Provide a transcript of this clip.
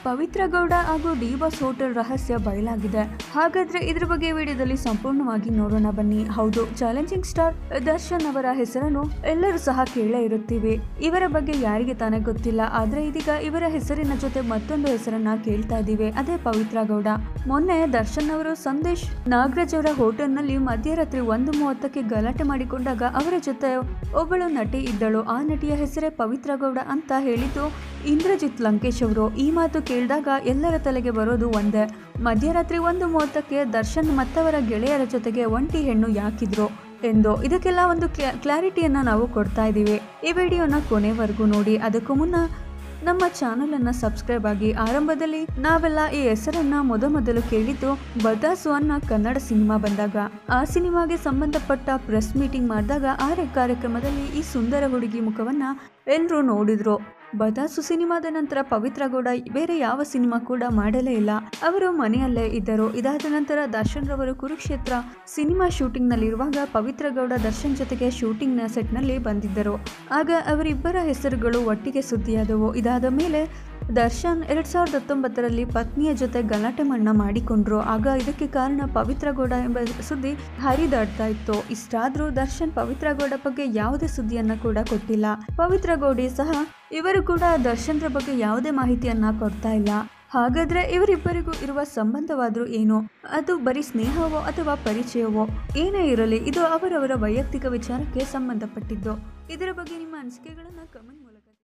ಪವಿತ್ರ ಗೌಡ ಹಾಗೂ D boss hotel ರಹಸ್ಯ ಬಯಲಾಗಿದೆ ಹಾಗಾದ್ರೆ ಇದ್ರ ಬಗ್ಗೆ ವಿಡಿಯೋದಲ್ಲಿ ಸಂಪೂರ್ಣವಾಗಿ ನೋಡೋಣ ಬನ್ನಿ ಹೌದು ಚಾಲೆಂಜಿಂಗ್ ಸ್ಟಾರ್ ದರ್ಶನ್ ಅವರ ಹೆಸರನ್ನು ಎಲ್ಲರೂ ಸಹ ಕೇಳೇ ಇರುತ್ತೀವಿ ಇವರ ಬಗ್ಗೆ ಯಾರಿಗೆ ತಾನೇ ಗೊತ್ತಿಲ್ಲ ಆದ್ರೆ ಇದೀಗ ಇವರ ಹೆಸರಿನ ಜೊತೆ ಮತ್ತೊಂದು ಹೆಸರನ್ನ ಕೇಳ್ತಾ ಇದ್ದೀವಿ ಅದೇ ಪವಿತ್ರ ಗೌಡ ಮೊನ್ನೆ ದರ್ಶನ್ ಅವರು ಸಂದೇಶ್ ನಾಗರಾಜ್ ಅವರ ಹೋಟೆಲ್ನಲ್ಲಿ ಮಧ್ಯರಾತ್ರಿ ಒಂದು ಮೂವತ್ತಕ್ಕೆ ಗಲಾಟೆ ಮಾಡಿಕೊಂಡಾಗ ಅವರ ಜೊತೆ ಒಬ್ಬಳು ನಟಿ ಇದ್ದಳು ಆ ನಟಿಯ ಹೆಸರೇ ಪವಿತ್ರ ಗೌಡ ಅಂತ ಹೇಳಿದ್ದು ಇಂದ್ರಜಿತ್ ಲಂಕೇಶ್ ಅವರು ಈ ಮಾತು ಕೇಳಿದಾಗ ಎಲ್ಲರ ತಲೆಗೆ ಬರೋದು ಒಂದೇ ಮಧ್ಯರಾತ್ರಿ ಒಂದು ಮೂವತ್ತಕ್ಕೆ ದರ್ಶನ್ ಮತ್ತವರ ಗೆಳೆಯರ ಜೊತೆಗೆ ಒಂಟಿ ಹೆಣ್ಣು ಯಾಕಿದ್ರು ಎಂದು ಇದಕ್ಕೆಲ್ಲ ಒಂದು ಕ್ಲಾರಿಟಿಯನ್ನು ನಾವು ಕೊಡ್ತಾ ಇದ್ದೀವಿ ಈ ವಿಡಿಯೋನ ಕೊನೆವರೆಗೂ ನೋಡಿ ಅದಕ್ಕೂ ಮುನ್ನ ನಮ್ಮ ಚಾನಲ್ ಅನ್ನ ಸಬ್ಸ್ಕ್ರೈಬ್ ಆಗಿ ಆರಂಭದಲ್ಲಿ ನಾವೆಲ್ಲ ಈ ಹೆಸರನ್ನ ಮೊದಮೊದಲು ಕೇಳಿದ್ದು ಬದಾಸು ಅನ್ನೋ ಕನ್ನಡ ಸಿನಿಮಾ ಬಂದಾಗ ಆ ಸಿನಿಮಾಗೆ ಸಂಬಂಧಪಟ್ಟ ಪ್ರೆಸ್ ಮೀಟಿಂಗ್ ಮಾಡಿದಾಗ ಆ ಕಾರ್ಯಕ್ರಮದಲ್ಲಿ ಈ ಸುಂದರ ಹುಡುಗಿ ಮುಖವನ್ನ ಎಲ್ಲರೂ ನೋಡಿದ್ರು ಬದಾಸು ಸಿನಿಮಾದ ನಂತರ ಪವಿತ್ರ ಗೌಡ ಬೇರೆ ಯಾವ ಸಿನಿಮಾ ಕೂಡ ಮಾಡಲೇ ಇಲ್ಲ ಅವರು ಮನೆಯಲ್ಲೇ ಇದ್ದರು ಇದಾದ ನಂತರ ದರ್ಶನ್ ರವರು ಕುರುಕ್ಷೇತ್ರ ಸಿನಿಮಾ ಶೂಟಿಂಗ್ ನಲ್ಲಿರುವಾಗ ಪವಿತ್ರ ಗೌಡ ದರ್ಶನ್ ಜೊತೆಗೆ ಶೂಟಿಂಗ್ ನ ಸೆಟ್ ನಲ್ಲಿ ಬಂದಿದ್ದರು ಆಗ ಅವರಿಬ್ಬರ ಹೆಸರುಗಳು ಒಟ್ಟಿಗೆ ಸುದ್ದಿಯಾದವು ಇದಾದ ಮೇಲೆ ದರ್ಶನ್ ಎರಡ್ ಸಾವಿರದ ಹತ್ತೊಂಬತ್ತರಲ್ಲಿ ಪತ್ನಿಯ ಜೊತೆ ಗಲಾಟೆ ಮಣ್ಣ ಮಾಡಿಕೊಂಡ್ರು ಆಗ ಇದಕ್ಕೆ ಕಾರಣ ಪವಿತ್ರ ಗೌಡ ಎಂಬ ಸುದ್ದಿ ಹರಿದಾಡ್ತಾ ಇತ್ತು ಇಷ್ಟಾದ್ರೂ ದರ್ಶನ್ ಪವಿತ್ರ ಗೌಡ ಬಗ್ಗೆ ಯಾವುದೇ ಸುದ್ದಿಯನ್ನ ಕೂಡ ಕೊಟ್ಟಿಲ್ಲ ಪವಿತ್ರ ಗೌಡಿ ಸಹ ಇವರು ಕೂಡ ದರ್ಶನ್ರ ಬಗ್ಗೆ ಯಾವುದೇ ಮಾಹಿತಿಯನ್ನ ಕೊಡ್ತಾ ಇಲ್ಲ ಹಾಗಾದ್ರೆ ಇವರಿಬ್ಬರಿಗೂ ಇರುವ ಸಂಬಂಧವಾದ್ರೂ ಏನು ಅದು ಬರೀ ಸ್ನೇಹವೋ ಅಥವಾ ಪರಿಚಯವೋ ಏನೇ ಇರಲಿ ಇದು ಅವರವರ ವೈಯಕ್ತಿಕ ವಿಚಾರಕ್ಕೆ ಸಂಬಂಧಪಟ್ಟಿದ್ದು ಇದರ ಬಗ್ಗೆ ನಿಮ್ಮ ಅನಿಸಿಕೆಗಳನ್ನ ಕಮೆಂಟ್